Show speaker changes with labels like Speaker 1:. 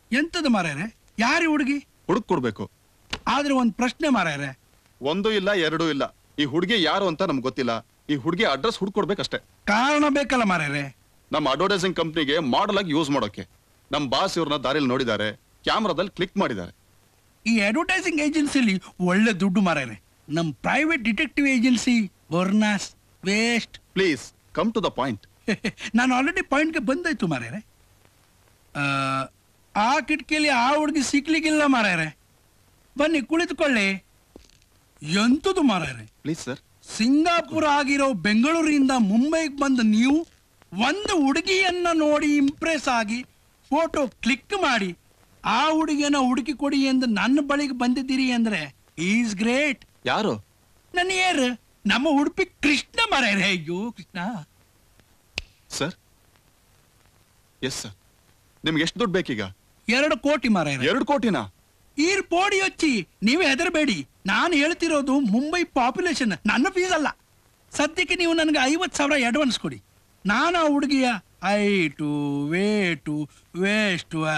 Speaker 1: ಎಂತದು ಮಾರ್ಯಾರೆ ಯಾರಿ ಹುಡುಗಿ
Speaker 2: ಹುಡುಕ್ ಕೊಡ್ಬೇಕು
Speaker 1: ಆದ್ರೆ ಒಂದ್ ಪ್ರಶ್ನೆ ಮಾರ್ಯಾರೆ
Speaker 2: ಒಂದು ಇಲ್ಲ ಎರಡು ಇಲ್ಲ ಈ ಹುಡುಗಿ ಯಾರು ಅಂತ ನಮ್ಗೆ ಗೊತ್ತಿಲ್ಲ ಈ ಹುಡುಗಿ ಅಡ್ರೆಸ್ ಹುಡ್ಕೊಡ್ಬೇಕಷ್ಟೇ
Speaker 1: ಕಾರಣ ಬೇಕಲ್ಲ ಮಾರ್ಯಾರೆ
Speaker 2: ನಮ್ಮ ಅಡ್ವರ್ಟೈಸಿಂಗ್ ಕಂಪ್ನಿಗೆ ಮಾಡಲ್ ಆಗಿ ಯೂಸ್ ಮಾಡೋಕೆ ನಮ್ ಬಾಸ್ ಇವ್ರನ್ನ ದಾರಿಲಿ ನೋಡಿದ್ದಾರೆ ಕ್ಯಾಮ್ರಾದಲ್ಲಿ ಕ್ಲಿಕ್ ಮಾಡಿದ್ದಾರೆ
Speaker 1: ಈ ಅಡ್ವರ್ಟೈಸಿಂಗ್ ಏಜೆನ್ಸಿಲಿ ಒಳ್ಳೆ ದುಡ್ಡು ಮಾರ್ಯಾರೆ ನಮ್ ಪ್ರೈವೇಟ್ ಡಿಟೆಕ್ಟಿವ್ ಏಜೆನ್ಸಿ ಬರ್ನಾಸ್ waste
Speaker 2: please come to the point
Speaker 1: ನಾನು ಆಲ್ರೆಡಿ ಪಾಯಿಂಟ್ಗೆ ಬಂದಾಯ್ತು ಮಾರ್ಯಾರೆ ಆ, ಆ ಕಿಟಕಿಯಲ್ಲಿ ಆ ಹುಡುಗಿ ಸಿಕ್ಲಿಕ್ಕಿಲ್ಲ ಮಾರ್ಯಾರೆ ಬನ್ನಿ ಕುಳಿತುಕೊಳ್ಳಿ ಎಂತದು ಮಾರ್ಯಾರೆ
Speaker 2: ಪ್ಲೀಸ್ ಸರ್
Speaker 1: ಸಿಂಗಾಪುರ ಆಗಿರೋ ಬೆಂಗಳೂರಿಂದ ಮುಂಬೈಗೆ ಬಂದ ನೀವು ಒಂದು ಹುಡುಗಿಯನ್ನ ನೋಡಿ ಇಂಪ್ರೆಸ್ ಆಗಿ ಫೋಟೋ ಕ್ಲಿಕ್ ಮಾಡಿ ಆ ಹುಡುಗಿಯನ್ನ ಹುಡುಕಿ ಕೊಡಿ ಎಂದು ನನ್ನ ಬಳಿಗೆ ಬಂದಿದ್ದೀರಿ ಅಂದ್ರೆ ಈಸ್ ಗ್ರೇಟ್
Speaker 2: ಯಾರು
Speaker 1: ನನ್ನ ಏರ್ ನಮ್ಮ ಉಡುಪಿ ಕೃಷ್ಣ ಮಾರ್ಯಾರೆ ಅಯ್ಯೋ ಕೃಷ್ಣ
Speaker 2: ಸರ್ ಎಸ್ ಸರ್ ನಿಮ್ಗೆ ಎಷ್ಟು ದುಡ್ಡು ಬೇಕೀಗ
Speaker 1: ಎರಡು ಕೋಟಿ ಮಾರ್ಯಾರೆ
Speaker 2: ಎರಡು ಕೋಟಿನಾ
Speaker 1: ಈರ್ ಪೋಡಿ ಹಚ್ಚಿ ನೀವೇ ಹೆದರಬೇಡಿ ನಾನು ಹೇಳ್ತಿರೋದು ಮುಂಬೈ ಪಾಪ್ಯುಲೇಷನ್ ನನ್ನ ಫೀಸ್ ಅಲ್ಲ ಸದ್ಯಕ್ಕೆ ನೀವು ನನಗೆ ಐವತ್ತು ಸಾವಿರ ಅಡ್ವಾನ್ಸ್ ಕೊಡಿ ನಾನು ಆ ಹುಡುಗಿಯ ಐಟು ವೇಟು ವೇಸ್ಟು